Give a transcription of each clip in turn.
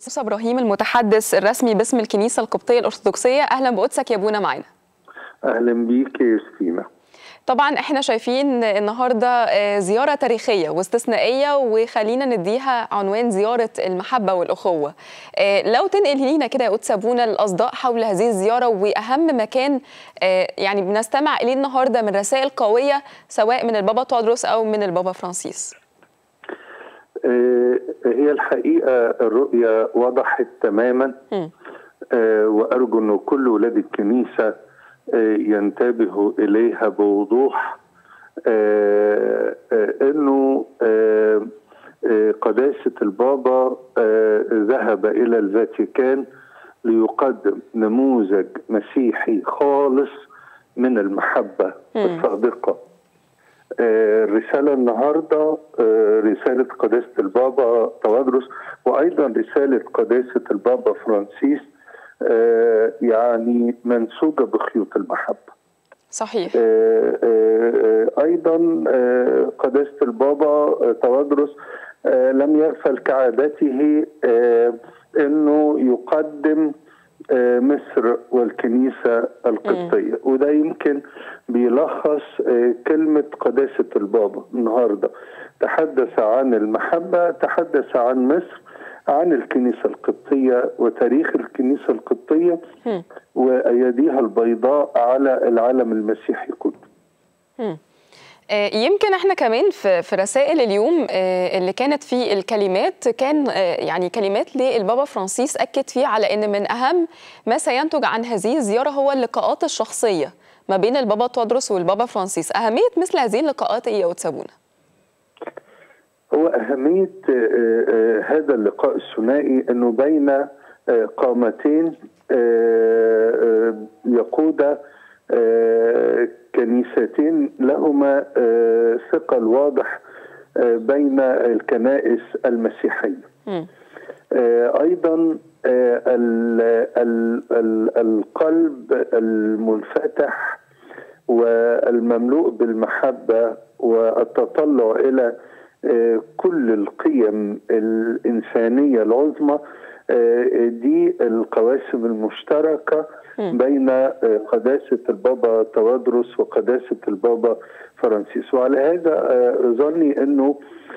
قدس ابراهيم المتحدث الرسمي باسم الكنيسه القبطيه الارثوذكسيه اهلا بقدسك يا ابونا معانا اهلا بيك يا يوستينا طبعا احنا شايفين النهارده زياره تاريخيه واستثنائيه وخلينا نديها عنوان زياره المحبه والاخوه لو تنقل لينا كده يا قدس ابونا الاصداء حول هذه الزياره واهم مكان يعني بنستمع اليه النهارده من رسائل قويه سواء من البابا تودروس او من البابا فرانسيس هي الحقيقه الرؤيه وضحت تماما وارجو انه كل ولاد الكنيسه ينتبهوا اليها بوضوح انه قداسه البابا ذهب الى الفاتيكان ليقدم نموذج مسيحي خالص من المحبه الصادقه الرسالة النهاردة رسالة قداسة البابا توادرس وأيضا رسالة قداسة البابا فرانسيس يعني منسوجة بخيوط المحبة صحيح أيضا قداسة البابا توادرس لم يغفل كعادته أنه يقدم مصر والكنيسة القبطية وده يمكن بيلخص كلمة قداسة البابا النهاردة تحدث عن المحبة تحدث عن مصر عن الكنيسة القبطية وتاريخ الكنيسة القبطية وأيديها البيضاء على العالم المسيحي كله يمكن احنا كمان في في رسائل اليوم اللي كانت في الكلمات كان يعني كلمات للبابا فرانسيس اكد فيه على ان من اهم ما سينتج عن هذه الزياره هو اللقاءات الشخصيه ما بين البابا تودروس والبابا فرانسيس اهميه مثل هذه اللقاءات ايه يا وتسابونا هو اهميه هذا اللقاء الثنائي انه بين قامتين يقود كنيستين لهما ثقل واضح بين الكنائس المسيحيه ايضا القلب المنفتح والمملوء بالمحبه والتطلع الى كل القيم الانسانيه العظمى دي القواسم المشتركه بين قداسه البابا توادرس وقداسه البابا فرانسيس وعلى هذا ظني انه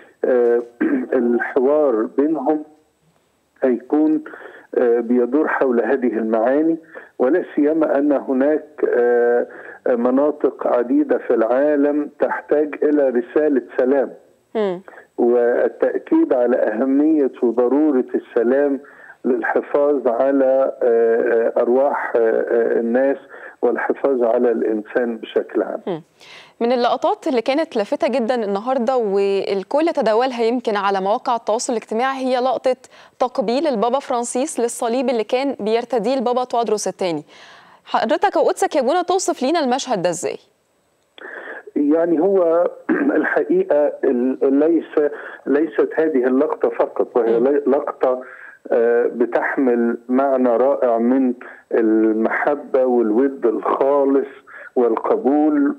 الحوار بينهم هيكون بيدور حول هذه المعاني ولا سيما ان هناك مناطق عديده في العالم تحتاج الى رساله سلام والتاكيد على اهميه وضروره السلام للحفاظ على ارواح الناس والحفاظ على الانسان بشكل عام. من اللقطات اللي كانت لافته جدا النهارده والكل تداولها يمكن على مواقع التواصل الاجتماعي هي لقطه تقبيل البابا فرانسيس للصليب اللي كان بيرتديه البابا توادروس الثاني. حضرتك وقدسك يا بونا توصف لينا المشهد ده ازاي؟ يعني هو الحقيقه ليس ليست هذه اللقطه فقط وهي لقطه بتحمل معنى رائع من المحبه والود الخالص والقبول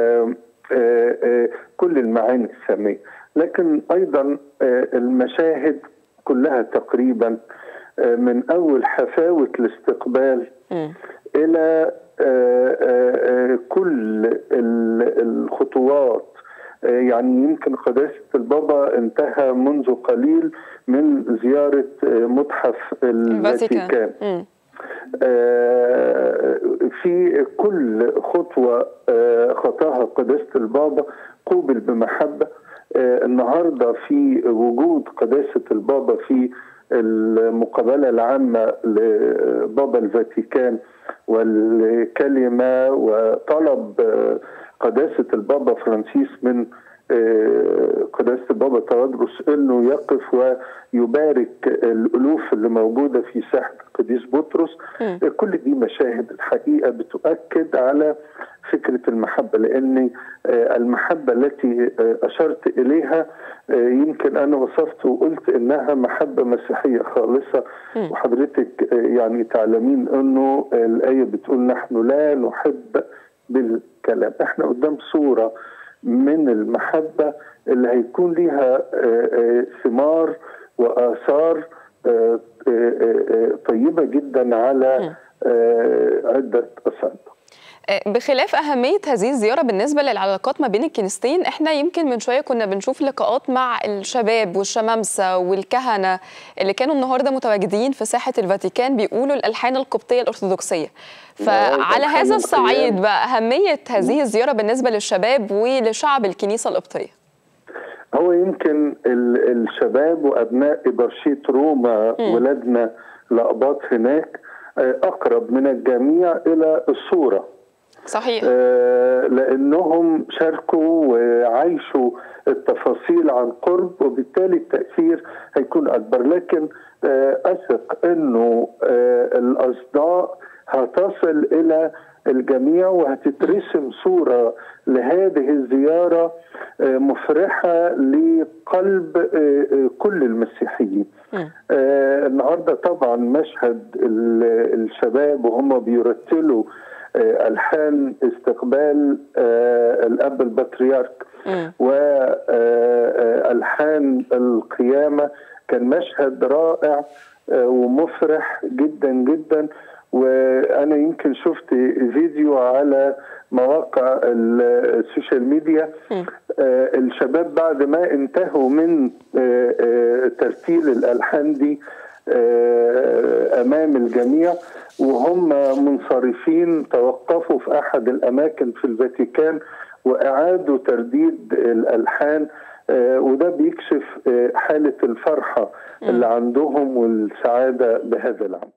وكل المعاني الساميه لكن ايضا المشاهد كلها تقريبا من اول حفاوه الاستقبال الى كل الخطوات يعني يمكن قداسة البابا انتهى منذ قليل من زيارة متحف الفاتيكان في كل خطوة خطاها قداسة البابا قوبل بمحبة النهاردة في وجود قداسة البابا في المقابلة العامة لبابا الفاتيكان والكلمة وطلب قداسة البابا فرانسيس من قداسة البابا توادرس انه يقف ويبارك الالوف اللي موجوده في ساحه القديس بطرس م. كل دي مشاهد الحقيقه بتؤكد على فكره المحبه لان المحبه التي اشرت اليها يمكن انا وصفت وقلت انها محبه مسيحيه خالصه م. وحضرتك يعني تعلمين انه الايه بتقول نحن لا نحب بالكلام احنا قدام صوره من المحبة اللي هيكون ليها ثمار وآثار طيبه جدا على عده اصعده. بخلاف أهمية هذه الزيارة بالنسبة للعلاقات ما بين الكنيستين احنا يمكن من شوية كنا بنشوف لقاءات مع الشباب والشمامسة والكهنة اللي كانوا النهاردة متواجدين في ساحة الفاتيكان بيقولوا الألحان القبطية الأرثوذكسية فعلى هذا الصعيد بقى أهمية هذه الزيارة بالنسبة للشباب ولشعب الكنيسة القبطية هو يمكن الشباب وأبناء إبرشية روما ولادنا لأباط هناك أقرب من الجميع إلى الصورة صحيح آه لانهم شاركوا وعايشوا التفاصيل عن قرب وبالتالي التاثير هيكون اكبر لكن آه اثق انه آه الاصداء هتصل الى الجميع وهتترسم صوره لهذه الزياره مفرحه لقلب كل المسيحيين. النهارده طبعا مشهد الشباب وهم بيرتلوا الحان استقبال الاب البطريرك والحان القيامه كان مشهد رائع ومفرح جدا جدا وانا يمكن شفت فيديو على مواقع السوشيال ميديا الشباب بعد ما انتهوا من ترتيل الالحان دي امام الجميع وهم منصرفين توقفوا في احد الاماكن في الفاتيكان واعادوا ترديد الالحان وده بيكشف حاله الفرحه اللي عندهم والسعاده بهذا العمل